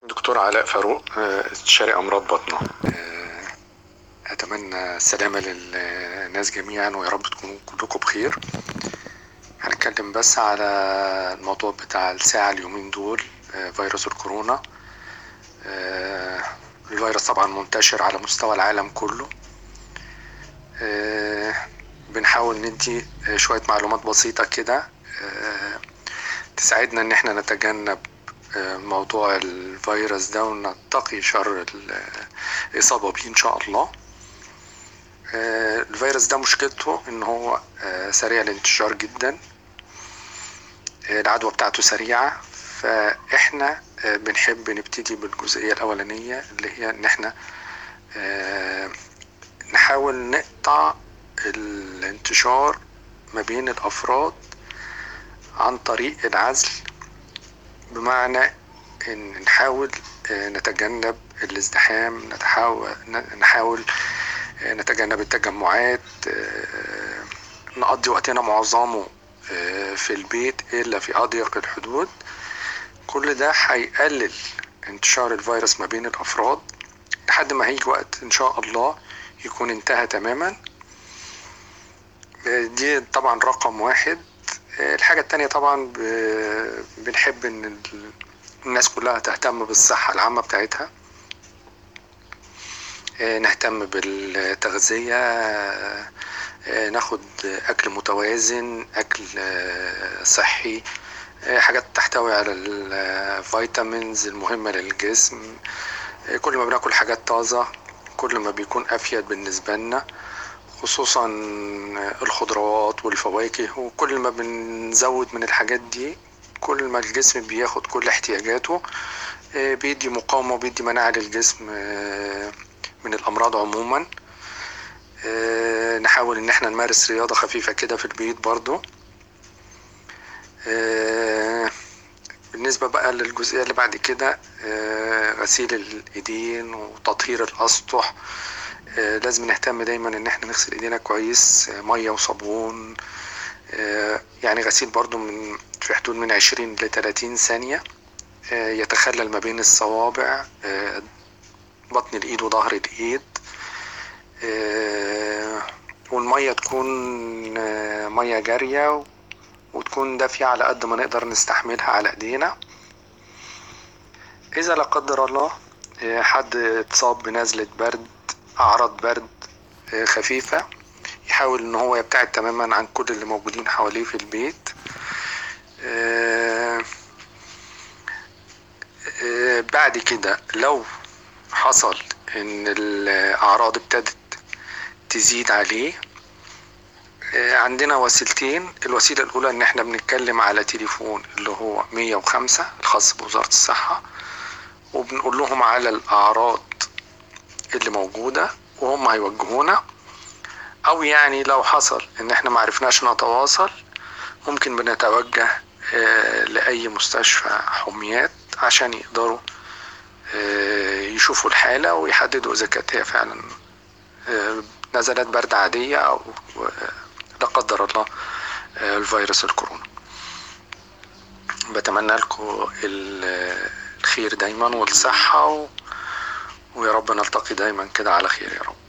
دكتور علاء فاروق آه، استشاري أمراض بطنة آه، أتمنى السلامة للناس جميعا ويا رب تكونوا كلكم بخير هنتكلم بس على الموضوع بتاع الساعة اليومين دول آه، فيروس الكورونا آه، الفيروس طبعا منتشر على مستوى العالم كله آه، بنحاول ندي آه، شوية معلومات بسيطة كده آه، تساعدنا ان احنا نتجنب آه، موضوع الفيروس ده ونتقي شر ال- الإصابة بيه إن شاء الله آه، الفيروس ده مشكلته إن هو آه، سريع الانتشار جدا آه، العدوى بتاعته سريعة فإحنا آه، بنحب نبتدي بالجزئية الأولانية اللي هي إن إحنا آه، نحاول نقطع الانتشار ما بين الأفراد عن طريق العزل بمعنى ان نحاول آه، نتجنب الازدحام نتحاول نحاول آه، نتجنب التجمعات آه، نقضي وقتنا معظمه آه، في البيت الا في اضيق الحدود كل ده هيقلل انتشار الفيروس ما بين الافراد لحد ما هيجي وقت ان شاء الله يكون انتهى تماما آه، دي طبعا رقم واحد آه، الحاجة التانية طبعا ب- بنحب ان ال- الناس كلها تهتم بالصحة العامة بتاعتها آه، نهتم بالتغذية آه، آه، ناخد أكل متوازن أكل آه، صحي آه، حاجات تحتوي على الفيتامينز المهمة للجسم آه، كل ما بناكل حاجات طازة كل ما بيكون أفيد بالنسبة لنا خصوصا الخضروات والفواكه وكل ما بنزود من الحاجات دي كل ما الجسم بياخد كل احتياجاته آه، بيدي مقاومة وبيدي مناعة للجسم آه، من الأمراض عموما آه، نحاول إن احنا نمارس رياضة خفيفة كده في البيت برضو آه، بالنسبة بقى للجزئية اللي بعد كده آه، غسيل الإيدين وتطهير الأسطح آه، لازم نهتم دايما ان احنا نغسل ايدينا كويس آه، ميه وصابون آه، يعني غسيل برضو من في حدود من 20 ل 30 ثانية آه، يتخلل ما بين الصوابع آه، بطن الايد وظهر الايد آه، والمية تكون آه، مية جارية وتكون دافية على قد ما نقدر نستحملها على ايدينا اذا لا قدر الله آه، حد اتصاب بنزلة برد اعراض برد آه، خفيفة يحاول ان هو يبتعد تماما عن كل اللي موجودين حواليه في البيت آه، آه، بعد كده لو حصل ان الاعراض ابتدت تزيد عليه آه، عندنا وسيلتين الوسيلة الأولى إن إحنا بنتكلم على تليفون اللي هو 105 الخاص بوزارة الصحة وبنقول لهم على الأعراض اللي موجودة وهم هيوجهونا أو يعني لو حصل إن إحنا معرفناش نتواصل ممكن بنتوجه آه، لأي مستشفى حميات عشان يقدروا آه، يشوفوا الحالة ويحددوا إذا كانت هي فعلا آه، نزلات برد عادية أو آه، لا قدر الله آه، الفيروس الكورونا بتمنى لكم ال- الخير دايما والصحة و... ويا رب نلتقي دايما كده على خير يا رب